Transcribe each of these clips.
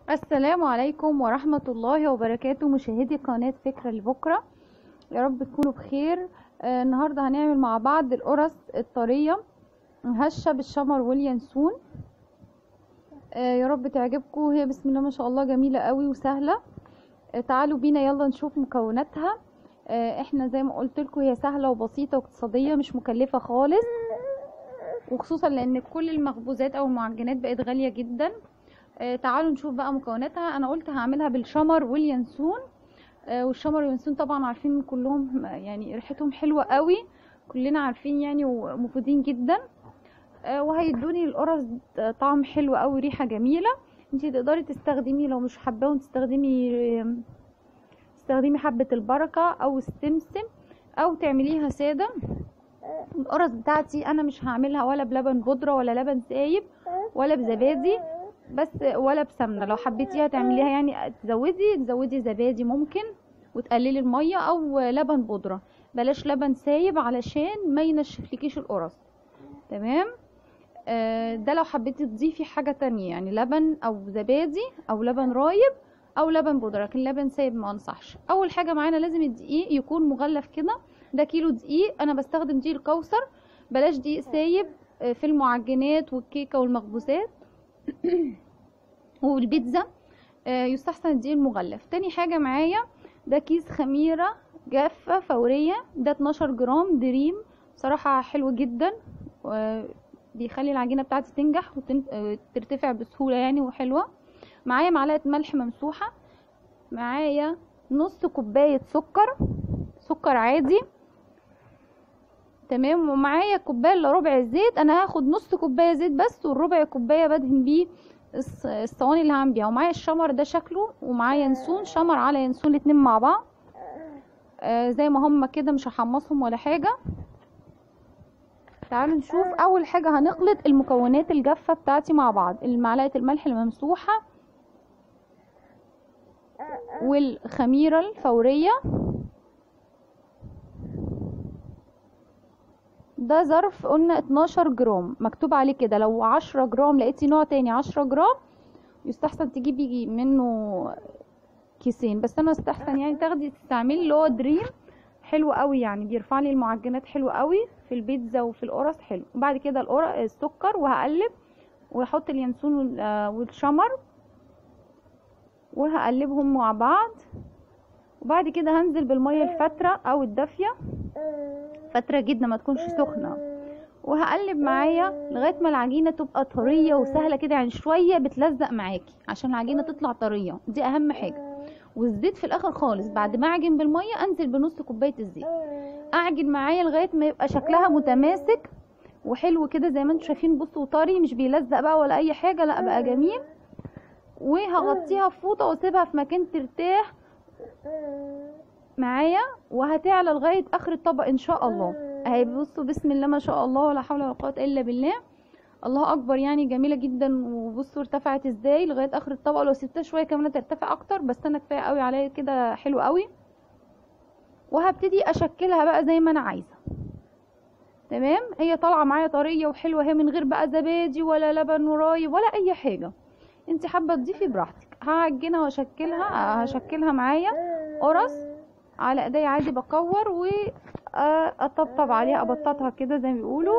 السلام عليكم ورحمة الله وبركاته مشاهدي قناة فكرة لبكرة يا رب تكونوا بخير آه النهاردة هنعمل مع بعض القرص الطرية هشة بالشمر واليانسون آه يا رب تعجبكم هي بسم الله ما شاء الله جميلة قوي وسهلة آه تعالوا بينا يلا نشوف مكوناتها آه احنا زي ما قلت لكم هي سهلة وبسيطة واقتصادية مش مكلفة خالص وخصوصا لان كل المخبوزات او المعجنات بقت غالية جدا آه تعالوا نشوف بقى مكوناتها انا قلت هعملها بالشمر واليانسون آه والشمر واليانسون طبعا عارفين كلهم يعني ريحتهم حلوة قوي كلنا عارفين يعني ومفيدين جدا آه وهيدوني القرص طعم حلو قوي ريحة جميلة انتي تقدري تستخدمي لو مش حباهم تستخدمي تستخدمي حبة البركة او السمسم او تعمليها سادة القرص بتاعتي انا مش هعملها ولا بلبن بودرة ولا لبن سايب ولا بزبادي بس ولا بسمنه لو حبيتيها تعمليها يعني تزودي تزودي زبادي ممكن وتقللي الميه او لبن بودره بلاش لبن سايب علشان ما ينشفلكيش القرص تمام آه ده لو حبيتي تضيفي حاجه تانية يعني لبن او زبادي او لبن رايب او لبن بودره لكن لبن سايب ما انصحش اول حاجه معانا لازم الدقيق يكون مغلف كده ده كيلو دقيق انا بستخدم دقيق الكوثر بلاش دقيق سايب في المعجنات والكيكه والمخبوزات والبيتزا يستحسن الدقيق المغلف تاني حاجة معايا ده كيس خميرة جافة فورية ده 12 جرام دريم بصراحة حلو جدا بيخلي العجينة بتاعتي تنجح وترتفع بسهولة يعني وحلوة معايا معلقة ملح ممسوحة معايا نص كوباية سكر سكر عادي تمام ومعايا كوبايه الا ربع زيت انا هاخد نص كوبايه زيت بس والربع كوبايه بدهن بيه الصواني اللي هعمل بيها ومعايا الشمر ده شكله ومعايا ينسون شمر على ينسون الاتنين مع بعض آه زي ما هما كده مش هحمصهم ولا حاجه تعالوا نشوف اول حاجه هنخلط المكونات الجافه بتاعتي مع بعض معلقه الملح الممسوحه والخميره الفوريه ده ظرف قلنا 12 جرام مكتوب عليه كده لو 10 جرام لقيتي نوع تاني 10 جرام يستحسن تجيبي منه كيسين بس انا استحسن يعني تاخدي تستعملي اللي هو دريم حلو قوي يعني بيرفع لي المعجنات حلو قوي في البيتزا وفي القرص حلو وبعد كده القرص السكر وهقلب واحط اليانسون والشمر وهقلبهم مع بعض وبعد كده هنزل بالميه الفتره او الدافيه فتره جدا ما تكونش سخنه وهقلب معايا لغايه ما العجينه تبقى طريه وسهله كده يعني شويه بتلزق معاكي عشان العجينه تطلع طريه دي اهم حاجه والزيت في الاخر خالص بعد ما اعجن بالميه انزل بنص كوبايه الزيت اعجن معايا لغايه ما يبقى شكلها متماسك وحلو كده زي ما انتم شايفين بصوا طري مش بيلزق بقى ولا اي حاجه لا بقى جميل وهغطيها بفوطه واسيبها في مكان ترتاح معايا وهتعلى لغايه اخر الطبق ان شاء الله اهي بصوا بسم الله ما شاء الله ولا حول ولا قوه الا بالله الله اكبر يعني جميله جدا وبصوا ارتفعت ازاي لغايه اخر الطبق لو سبتها شويه كمان ترتفع اكتر بس انا كفايه قوي عليا كده حلو قوي وهبتدي اشكلها بقى زي ما انا عايزه تمام هي طالعه معايا طريه وحلوه هي من غير بقى زبادي ولا لبن ورايب ولا اي حاجه انت حابه تضيفي براحتك هعجنها واشكلها هشكلها معايا قرص على ايدي عادي بكور واطبطب عليها ابططها كده زي ما بيقولوا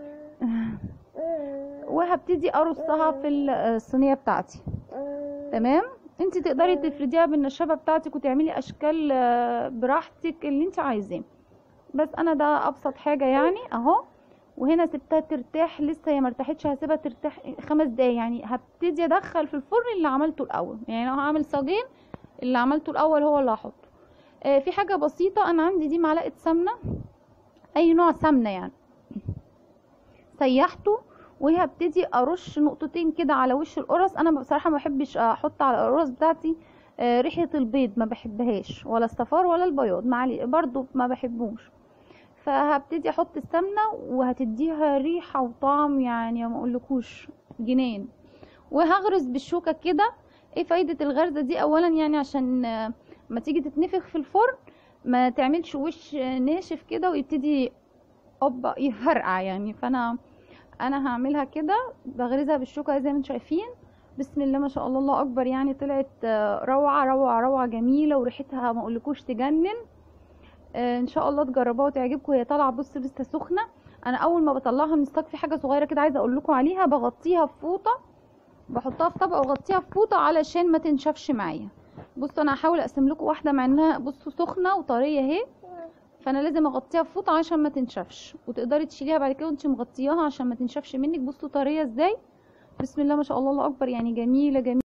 وهبتدي ارصها في الصينيه بتاعتي تمام انت تقدري تفرديها بالنشابه بتاعتك وتعملي اشكال براحتك اللي انت عايزاه بس انا ده ابسط حاجه يعني اهو وهنا سبتها ترتاح لسه هي مرتاحتش هسيبها ترتاح خمس دقايق يعني هبتدي ادخل في الفرن اللي عملته الاول يعني لو هعمل صاجين اللي عملته الاول هو اللي هحطه آه في حاجه بسيطه انا عندي دي معلقه سمنه اي نوع سمنه يعني سيحته وهبتدي ارش نقطتين كده على وش القرص انا بصراحه ما بحبش احط على القرص بتاعتي آه ريحه البيض ما بحبهاش ولا الصفار ولا البياض معلي برضو ما بحبوش فهبتدي احط السمنه وهتديها ريحه وطعم يعني ما اقولكوش جنان وهغرز بالشوكه كده ايه فايده الغرزه دي اولا يعني عشان ما تيجي تتنفخ في الفرن ما تعملش وش ناشف كده ويبتدي اوبا يفرقع يعني فانا انا هعملها كده بغرزها بالشوكه زي ما انتم شايفين بسم الله ما شاء الله الله اكبر يعني طلعت آه، روعه روعه روعه جميله وريحتها ما اقولكوش تجنن آه، ان شاء الله تجربوها وتعجبكم هي طالعه بص لسه سخنه انا اول ما بطلعها من الصاج في حاجه صغيره كده عايزه اقول لكم عليها بغطيها في فوطه بحطها في طبق واغطيها في فوطه علشان ما تنشفش معايا بصوا انا هحاول اقسم لكم واحده مع انها بصوا سخنه وطريه اهي فانا لازم اغطيها في فوطه عشان ما تنشفش وتقدري تشيليها بعد كده وانت مغطياها عشان ما تنشفش منك بصوا طريه ازاي بسم الله ما شاء الله الله اكبر يعني جميله جميله